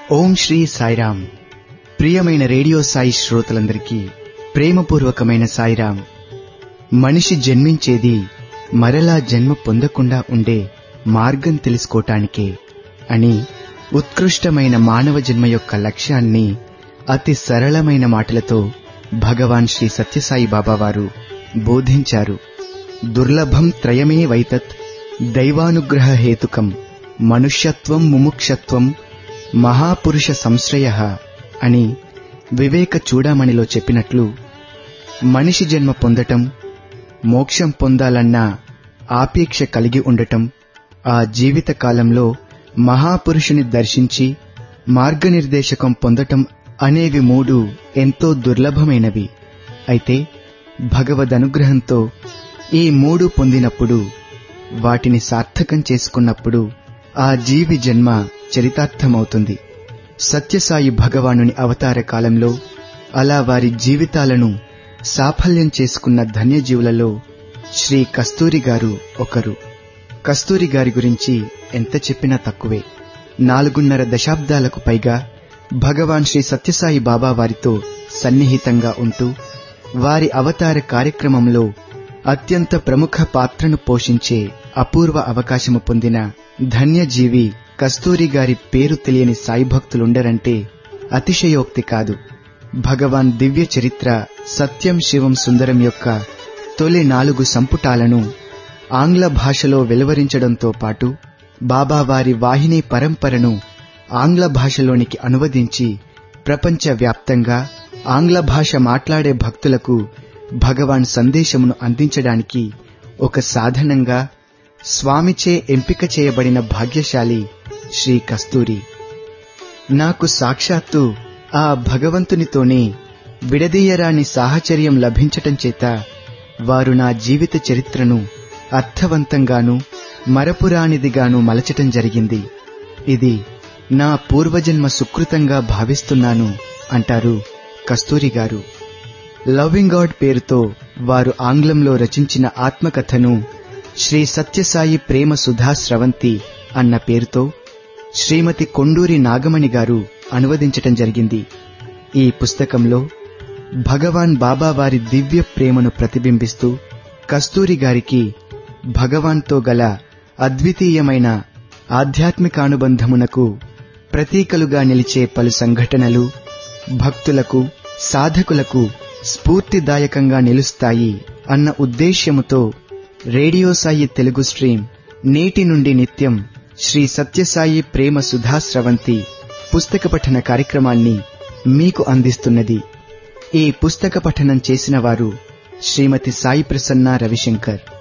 ఓం శ్రీ సాయిరామ్ ప్రియమైన రేడియో సాయి శ్రోతలందరికీ ప్రేమపూర్వకమైన సాయిరాం మనిషి జన్మించేది మరలా జన్మ పొందకుండా ఉండే మార్గం తెలుసుకోటానికే అని ఉత్కృష్టమైన మానవ జన్మ యొక్క లక్ష్యాన్ని అతి సరళమైన మాటలతో భగవాన్ శ్రీ సత్యసాయి బాబా వారు బోధించారు దుర్లభం త్రయమే వైతత్ దైవానుగ్రహ హేతుకం మనుష్యత్వం ముముక్షత్వం మహాపురుష సంశ్రయ అని వివేక చూడామణిలో చెప్పినట్లు మనిషి జన్మ పొందటం మోక్షం పొందాలన్న ఆపేక్ష కలిగి ఉండటం ఆ జీవిత కాలంలో మహాపురుషుని దర్శించి మార్గనిర్దేశకం పొందటం అనేవి మూడు ఎంతో దుర్లభమైనవి అయితే భగవదనుగ్రహంతో ఈ మూడు పొందినప్పుడు వాటిని సార్థకం చేసుకున్నప్పుడు ఆ జీవి జన్మ చరితార్థమవుతుంది సత్యసాయి భగవానుని అవతార కాలంలో అలా వారి జీవితాలను సాఫల్యం చేసుకున్న ధన్యజీవులలో శ్రీ కస్తూరి గారు ఒకరు కస్తూరి గారి గురించి ఎంత చెప్పినా తక్కువే నాలుగున్నర దశాబ్దాలకు పైగా భగవాన్ శ్రీ సత్యసాయి బాబా వారితో సన్నిహితంగా ఉంటూ వారి అవతార కార్యక్రమంలో అత్యంత ప్రముఖ పాత్రను పోషించే అపూర్వ అవకాశము పొందిన ధన్యజీవి కస్తూరి గారి పేరు తెలియని సాయి భక్తులుండరంటే అతిశయోక్తి కాదు భగవాన్ దివ్య చరిత్ర సత్యం శివం సుందరం యొక్క తొలి నాలుగు సంపుటాలను ఆంగ్ల భాషలో వెలువరించడంతో పాటు బాబావారి వాహిని పరంపరను ఆంగ్ల భాషలోనికి అనువదించి ప్రపంచవ్యాప్తంగా ఆంగ్ల భాష మాట్లాడే భక్తులకు భగవాన్ సందేశమును అందించడానికి ఒక సాధనంగా స్వామిచే ఎంపిక చేయబడిన భాగ్యశాలి శ్రీ కస్తూరి నాకు సాక్షాత్తు ఆ భగవంతునితోనే విడదీయరాని సాహచర్యం లభించటం చేత వారు నా జీవిత చరిత్రను అర్థవంతంగాను మరపురానిదిగాను మలచటం జరిగింది ఇది నా పూర్వజన్మ సుకృతంగా భావిస్తున్నాను అంటారు కస్తూరి గారు లవింగ్ గాడ్ పేరుతో వారు ఆంగ్లంలో రచించిన ఆత్మకథను శ్రీ సత్యసాయి ప్రేమ సుధా స్రవంతి అన్న పేరుతో శ్రీమతి కొండూరి నాగమణి గారు అనువదించటం జరిగింది ఈ పుస్తకంలో భగవాన్ బాబా వారి దివ్య ప్రేమను ప్రతిబింబిస్తూ కస్తూరి గారికి భగవాన్తో గల అద్వితీయమైన ఆధ్యాత్మికానుబంధమునకు ప్రతీకలుగా నిలిచే పలు సంఘటనలు భక్తులకు సాధకులకు స్ఫూర్తిదాయకంగా నిలుస్తాయి అన్న ఉద్దేశ్యముతో రేడియో సాయి తెలుగు స్ట్రీమ్ నేటి నుండి నిత్యం శ్రీ సత్యసాయి ప్రేమ సుధాస్రవంతి పుస్తక పఠన కార్యక్రమాన్ని మీకు అందిస్తున్నది ఈ పుస్తక పఠనం చేసిన వారు శ్రీమతి సాయి ప్రసన్న రవిశంకర్